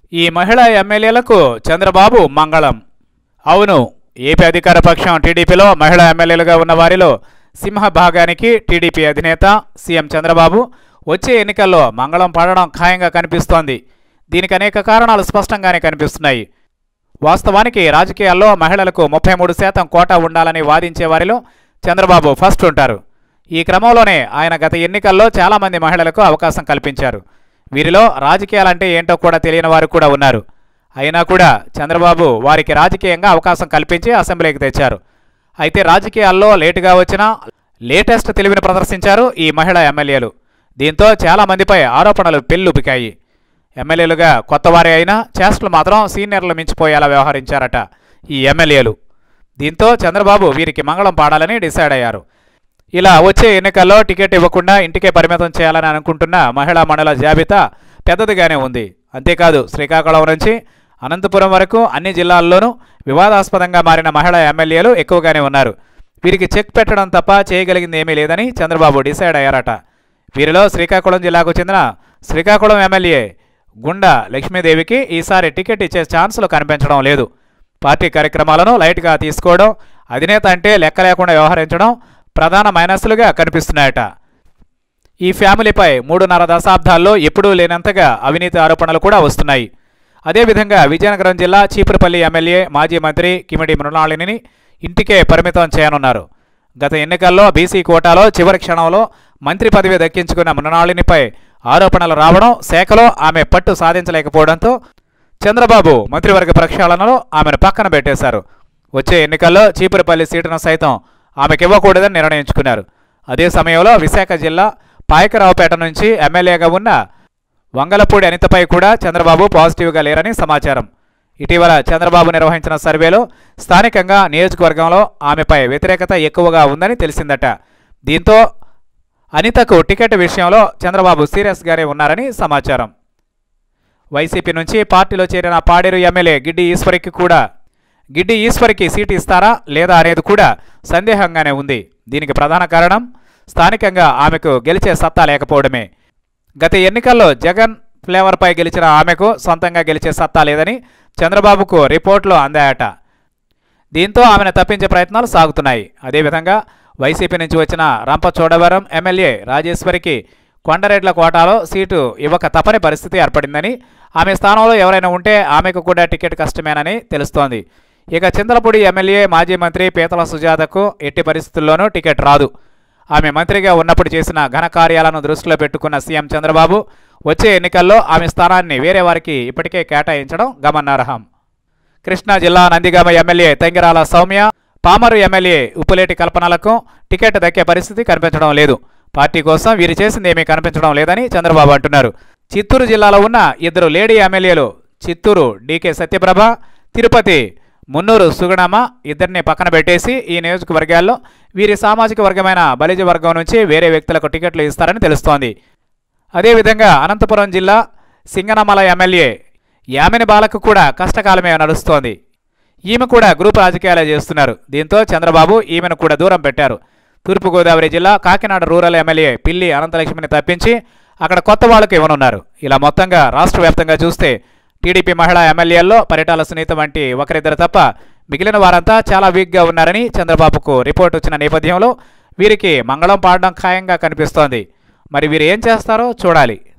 ఈ మహిళా ఎమ్మెల్యేలకు చంద్రబాబు మంగళం అవును ఏపీ అధికార పక్షం టీడీపీలో మహిళా ఎమ్మెల్యేలుగా ఉన్న వారిలో సింహభాగానికి టీడీపీ అధినేత సీఎం చంద్రబాబు వచ్చే ఎన్నికల్లో మంగళం పడడం ఖాయంగా కనిపిస్తోంది దీనికి అనేక కారణాలు స్పష్టంగానే కనిపిస్తున్నాయి వాస్తవానికి రాజకీయాల్లో మహిళలకు ముప్పై మూడు శాతం కోటా ఉండాలని వాదించే వారిలో చంద్రబాబు ఫస్ట్ ఉంటారు ఈ క్రమంలోనే ఆయన గత ఎన్నికల్లో చాలామంది మహిళలకు అవకాశం కల్పించారు వీరిలో రాజకీయాలంటే ఏంటో కూడా తెలియని వారు కూడా ఉన్నారు అయినా కూడా చంద్రబాబు వారికి రాజకీయంగా అవకాశం కల్పించి అసెంబ్లీకి తెచ్చారు అయితే రాజకీయాల్లో లేటుగా వచ్చినా లేటెస్ట్ తెలివిని ప్రదర్శించారు ఈ మహిళా ఎమ్మెల్యేలు దీంతో చాలామందిపై ఆరోపణలు పెళ్ళుపికాయి ఎమ్మెల్యేలుగా కొత్తవారే అయినా చేష్టలు మాత్రం సీనియర్లు మించిపోయేలా వ్యవహరించారట ఈ ఎమ్మెల్యేలు దీంతో చంద్రబాబు వీరికి మంగళం పాడాలని డిసైడ్ అయ్యారు ఇలా వచ్చే ఎన్నికల్లో టికెట్ ఇవ్వకుండా ఇంటికే పరిమితం చేయాలని అనుకుంటున్న మహిళా మండల జాబితా పెద్దదిగానే ఉంది అంతేకాదు శ్రీకాకుళం నుంచి అనంతపురం వరకు అన్ని జిల్లాల్లోనూ వివాదాస్పదంగా మారిన మహిళా ఎమ్మెల్యేలు ఎక్కువగానే ఉన్నారు వీరికి చెక్ పెట్టడం తప్ప చేయగలిగింది ఏమీ లేదని చంద్రబాబు డిసైడ్ అయ్యారట వీరిలో శ్రీకాకుళం జిల్లాకు చెందిన శ్రీకాకుళం ఎమ్మెల్యే గుండా లక్ష్మీదేవికి ఈసారి టికెట్ ఇచ్చే ఛాన్సులు కనిపించడం లేదు పార్టీ కార్యక్రమాలను లైట్గా తీసుకోవడం అధినేత అంటే లెక్క లేకుండా వ్యవహరించడం ప్రధాన మైనస్లుగా కనిపిస్తున్నాయట ఈ ఫ్యామిలీపై మూడున్నర దశాబ్దాల్లో ఎప్పుడూ లేనంతగా అవినీతి ఆరోపణలు కూడా వస్తున్నాయి అదేవిధంగా విజయనగరం జిల్లా చీపురుపల్లి ఎమ్మెల్యే మాజీ మంత్రి కిమిడి మృణాళిని ఇంటికే పరిమితం చేయనున్నారు గత ఎన్నికల్లో బీసీ కోటాలో చివరి క్షణంలో మంత్రి పదవి దక్కించుకున్న మృణాళినిపై ఆరోపణలు రావడం శాఖలో ఆమె పట్టు సాధించలేకపోవడంతో చంద్రబాబు మంత్రివర్గ ప్రక్షాళనలో ఆమెను పక్కన పెట్టేశారు వచ్చే ఎన్నికల్లో చీపురుపల్లి సీటును సైతం ఆమెకివ్వకూడదని నిర్ణయించుకున్నారు అదే సమయంలో విశాఖ జిల్లా పాయకరావుపేట నుంచి ఎమ్మెల్యేగా ఉన్న వంగలపూడి అనితపై కూడా చంద్రబాబు పాజిటివ్గా లేరని సమాచారం ఇటీవల చంద్రబాబు నిర్వహించిన సర్వేలో స్థానికంగా నియోజకవర్గంలో ఆమెపై వ్యతిరేకత ఎక్కువగా ఉందని తెలిసిందట దీంతో అనితకు టికెట్ విషయంలో చంద్రబాబు సీరియస్గానే ఉన్నారని సమాచారం వైసీపీ నుంచి పార్టీలో చేరిన పాడేరు ఎమ్మెల్యే గిడ్డి ఈశ్వరికి కూడా గిడ్డి ఈశ్వరికి సీటు ఇస్తారా లేదా అనేది కూడా సందేహంగానే ఉంది దీనికి ప్రధాన కారణం స్థానికంగా ఆమెకు గెలిచే సత్తా లేకపోవడమే గత ఎన్నికల్లో జగన్ ఫ్లేవర్పై గెలిచిన ఆమెకు సొంతంగా గెలిచే సత్తా లేదని చంద్రబాబుకు రిపోర్టులు అందాయట దీంతో ఆమెను తప్పించే ప్రయత్నాలు సాగుతున్నాయి అదేవిధంగా వైసీపీ నుంచి వచ్చిన రంపచోడవరం ఎమ్మెల్యే రాజేశ్వరికి కొండరెడ్ల కోటాలో సీటు ఇవ్వక తప్పని పరిస్థితి ఏర్పడిందని ఆమె స్థానంలో ఎవరైనా ఉంటే ఆమెకు కూడా టికెట్ కష్టమేనని తెలుస్తోంది ఇక చింతలపూడి ఎమ్మెల్యే మాజీ మంత్రి పీతల సుజాతకు ఎట్టి పరిస్థితుల్లోనూ టికెట్ రాదు ఆమె మంత్రిగా ఉన్నప్పుడు చేసిన ఘనకార్యాలను దృష్టిలో పెట్టుకున్న సీఎం చంద్రబాబు వచ్చే ఎన్నికల్లో ఆమె స్థానాన్ని వేరే వారికి ఇప్పటికే కేటాయించడం గమనార్హం కృష్ణా జిల్లా నందిగామ ఎమ్మెల్యే తెంగిరాల సౌమ్య పామరు ఎమ్మెల్యే ఉప్పులేటి కల్పనలకు టికెట్ దక్కే పరిస్థితి కనిపించడం లేదు పార్టీ కోసం వీరు చేసింది ఏమీ కనిపించడం లేదని చంద్రబాబు అంటున్నారు చిత్తూరు జిల్లాలో ఉన్న ఇద్దరు లేడీ ఎమ్మెల్యేలు చిత్తూరు డీకే సత్యప్రభ తిరుపతి మున్నూరు సుగుణమ్మ ఇద్దరిని పక్కన పెట్టేసి ఈ నియోజకవర్గాల్లో వీరి సామాజిక వర్గమైన బలిజ వర్గం నుంచి వేరే వ్యక్తులకు టికెట్లు ఇస్తారని తెలుస్తోంది అదేవిధంగా అనంతపురం జిల్లా సింగనమల ఎమ్మెల్యే యామిని బాలకు కూడా కష్టకాలమే నడుస్తోంది ఈమె కూడా గ్రూప్ రాజకీయాలే చేస్తున్నారు దీంతో చంద్రబాబు ఈమెను కూడా దూరం పెట్టారు తూర్పుగోదావరి జిల్లా కాకినాడ రూరల్ ఎమ్మెల్యే పిల్లి అనంతలక్ష్మిని తప్పించి అక్కడ కొత్త వాళ్ళకు ఇవ్వనున్నారు ఇలా మొత్తంగా రాష్ట్ర వ్యాప్తంగా చూస్తే టీడీపీ మహిళా ఎమ్మెల్యేల్లో పరిటాల సునీత వంటి ఒకరిద్దరు తప్ప మిగిలిన వారంతా చాలా వీక్గా ఉన్నారని చంద్రబాబుకు రిపోర్ట్ వచ్చిన నేపథ్యంలో వీరికి మంగళం పాడడం ఖాయంగా కనిపిస్తోంది మరి వీరు ఏం చేస్తారో చూడాలి